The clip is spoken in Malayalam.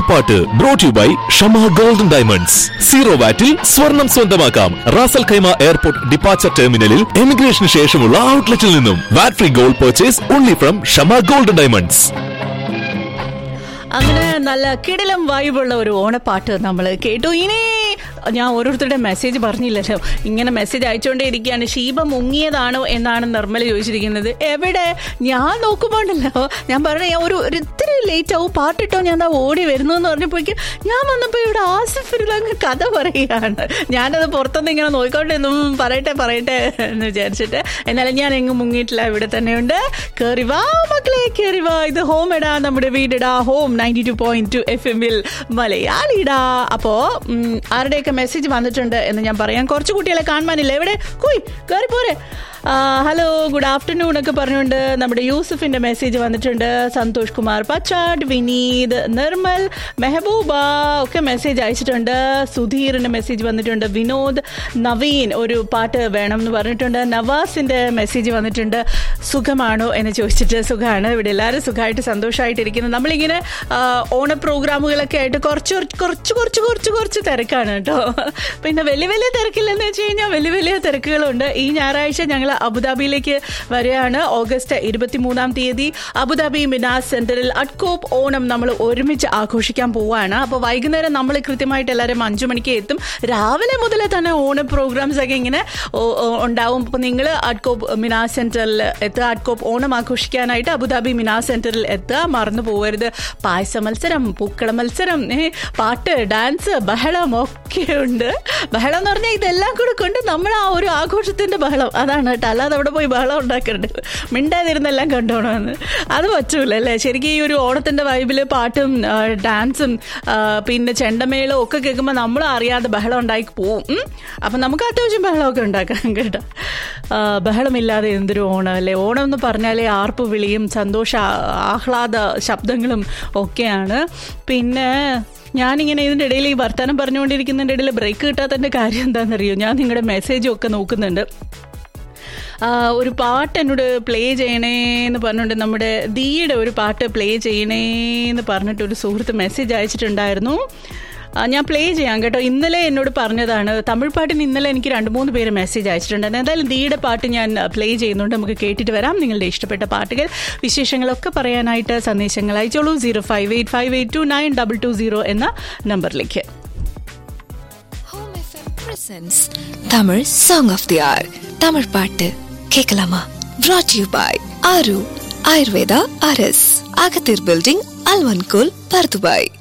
ഓണപ്പാട്ട് brought you by Shama golden diamonds zero വാറ്റിൽ സ്വർണം സ്വന്തമാക്കാം റാസൽ ഖൈമ എയർപോർട്ട് ഡിപ്പാച്ചർ ടെർമിനലിൽ എമിഗ്രേഷന് ശേഷമുള്ള ഔട്ട്ലെറ്റിൽ നിന്നും VAT free gold purchase only from Shama golden diamonds അങ്ങനെ നല്ല കിടിലം വൈബുള്ള ഒരു ഓണപ്പാട്ട് നമ്മൾ കേട്ടു ഇനി ഞാൻ ഓരോരുത്തരുടെ മെസ്സേജ് പറഞ്ഞില്ലല്ലോ ഇങ്ങനെ മെസ്സേജ് അയച്ചുകൊണ്ടേ ഇരിക്കുകയാണ് ഷീബ മുങ്ങിയതാണോ എന്നാണ് നിർമ്മല ചോദിച്ചിരിക്കുന്നത് എവിടെ ഞാൻ നോക്കുമ്പോണ്ടല്ലോ ഞാൻ പറഞ്ഞ ഞാൻ ഒരു ഒരു ഇത്തിരി ലേറ്റ് ആവും പാട്ടിട്ടോ ഞാൻ ദാ ഓടി വരുന്നു എന്ന് പറഞ്ഞപ്പോഴേക്കും ഞാൻ വന്നപ്പോൾ ഇവിടെ ആസിഫിൽ അങ്ങ് കഥ പറയുകയാണ് ഞാനത് പുറത്തുനിന്ന് ഇങ്ങനെ നോക്കിക്കൊണ്ടിരുന്നു ഉം, പറയട്ടെ പറയട്ടെ എന്ന് വിചാരിച്ചിട്ട് എന്നാലും ഞാൻ എങ്ങും മുങ്ങിയിട്ടില്ല ഇവിടെ തന്നെയുണ്ട് കയറി വാ മക്കളെ കയറി വാ ഇത് ഹോം ഇടാ നമ്മുടെ വീടിടാ home ninety two point two F എമ്മിൽ മലയാളിടാ അപ്പോ ഉം, ആരുടെയൊക്കെ മെസ്സേജ് വന്നിട്ടുണ്ട് എന്ന് ഞാൻ പറയാം കുറച്ച് കുട്ടികളെ കാണുവാനില്ല എവിടെ കുയ് കയറി പോരെ ആ, ഹലോ ഗുഡ് ആഫ്റ്റർനൂൺ ഒക്കെ പറഞ്ഞുകൊണ്ട് നമ്മുടെ യൂസഫിന്റെ മെസ്സേജ് വന്നിട്ടുണ്ട് സന്തോഷ് കുമാർ പച്ചാട് വിനീത് നിർമ്മൽ മെഹബൂബ ഒക്കെ മെസ്സേജ് അയച്ചിട്ടുണ്ട് സുധീറിന്റെ മെസ്സേജ് വന്നിട്ടുണ്ട് വിനോദ് നവീൻ ഒരു പാട്ട് വേണം എന്ന് പറഞ്ഞിട്ടുണ്ട് നവാസിന്റെ മെസ്സേജ് വന്നിട്ടുണ്ട് സുഖമാണോ എന്ന് ചോദിച്ചിട്ട് സുഖമാണ് ഇവിടെ എല്ലാവരും സുഖമായിട്ട് സന്തോഷമായിട്ടിരിക്കുന്നു നമ്മളിങ്ങനെ ആ, ഓണ പ്രോഗ്രാമുകളൊക്കെ ആയിട്ട് കുറച്ച് കുറച്ച് കുറച്ച് കുറച്ച് കുറച്ച് തിരക്കാണ് കേട്ടോ പിന്നെ വലിയ വലിയ തിരക്കില്ലെന്ന് വെച്ച് കഴിഞ്ഞാൽ വലിയ വലിയ തിരക്കുകളുണ്ട് ഈ ഞായറാഴ്ച ഞങ്ങൾ അബുദാബിയിലേക്ക് വരികയാണ് ഓഗസ്റ്റ് ഇരുപത്തിമൂന്നാം തീയതി അബുദാബി മിനാസ് സെന്ററിൽ അഡ്കോപ്പ് ഓണം നമ്മൾ ഒരുമിച്ച് ആഘോഷിക്കാൻ പോവാണ് അപ്പോൾ വൈകുന്നേരം നമ്മൾ കൃത്യമായിട്ട് എല്ലാവരും അഞ്ചു മണിക്ക് എത്തും രാവിലെ മുതൽ തന്നെ ഓണ പ്രോഗ്രാംസ് ഒക്കെ ഇങ്ങനെ ഓ- ഓ- ഉണ്ടാവും അപ്പോൾ നിങ്ങൾ അഡ്കോപ്പ് മിനാസ് സെന്ററിൽ എത്തുക അഡ്കോപ്പ് ഓണം ആഘോഷിക്കാനായിട്ട് അബുദാബി മിനാസ് സെന്ററിൽ എത്തുക മറന്നു പോകരുത് പായസ മത്സരം പൂക്കള മത്സരം ഏ, പാട്ട് ഡാൻസ് ബഹളം ഒക്കെ ഉണ്ട് ബഹളം എന്ന് പറഞ്ഞാൽ ഇതെല്ലാം കൂടെ കൊണ്ട് നമ്മൾ ആ ഒരു ആഘോഷത്തിന്റെ ബഹളം അതാണ് കേട്ടോ അല്ലാതെ അവിടെ പോയി ബഹളം ഉണ്ടാക്കരുത് മിണ്ടാതിരുന്നെല്ലാം കണ്ടോണമെന്ന് അത് പറ്റൂല അല്ലേ ശരിക്കും ഈ ഒരു ഓണത്തിന്റെ വൈബില് പാട്ടും ആ, ഡാൻസും ആ, പിന്നെ ചെണ്ടമേളും ഒക്കെ കേൾക്കുമ്പോൾ നമ്മൾ അറിയാതെ ബഹളം ഉണ്ടാക്കി പോവും ഉം. അപ്പൊ നമുക്ക് അത്യാവശ്യം ബഹളമൊക്കെ ഉണ്ടാക്കാം കേട്ടോ ആ, ബഹളമില്ലാതെ എന്തൊരു ഓണം അല്ലേ ഓണം എന്ന് പറഞ്ഞാലേ ആർപ്പ് വിളിയും സന്തോഷ ആഹ്ലാദ ശബ്ദങ്ങളും ഒക്കെയാണ് പിന്നെ ഞാനിങ്ങനെ ഇതിൻ്റെ ഇടയിൽ ഈ വർത്തമാനം പറഞ്ഞുകൊണ്ടിരിക്കുന്നതിൻ്റെ ഇടയിൽ ബ്രേക്ക് കിട്ടാത്തതിൻ്റെ കാര്യം എന്താണെന്നറിയോ ഞാൻ നിങ്ങളുടെ മെസ്സേജും ഒക്കെ നോക്കുന്നുണ്ട് ആ, ഒരു പാട്ട് എന്നോട് പ്ലേ ചെയ്യണേ എന്ന് പറഞ്ഞുകൊണ്ട് നമ്മുടെ ദിയുടെ ഒരു പാട്ട് പ്ലേ ചെയ്യണേ എന്ന് പറഞ്ഞിട്ട് ഒരു സുഹൃത്ത് മെസ്സേജ് അയച്ചിട്ടുണ്ടായിരുന്നു ആ, ഞാൻ പ്ലേ ചെയ്യാം കേട്ടോ ഇന്നലെ എന്നോട് പറഞ്ഞതാണ് തമിഴ് പാട്ടിന് ഇന്നലെ എനിക്ക് രണ്ട് മൂന്ന് പേര് മെസ്സേജ് അയച്ചിട്ടുണ്ടായിരുന്നു എന്തായാലും ദിയുടെ പാട്ട് ഞാൻ പ്ലേ ചെയ്യുന്നുണ്ട് നമുക്ക് കേട്ടിട്ട് വരാം നിങ്ങളുടെ ഇഷ്ടപ്പെട്ട പാട്ടുകൾ വിശേഷങ്ങളൊക്കെ പറയാനായിട്ട് സന്ദേശങ്ങൾ അയച്ചോളൂ zero five eight five eight two nine double two zero എന്ന നമ്പറിലേക്ക് home F M presents Tamil song of the hour Tamil பாட்டு கேட்கலாமா brought யூ பாய் ஆரு ஆயுர்வேதா அரஸ் அகத்தீர் பில்டிங் அல்வன்கோல் பர்துபாய்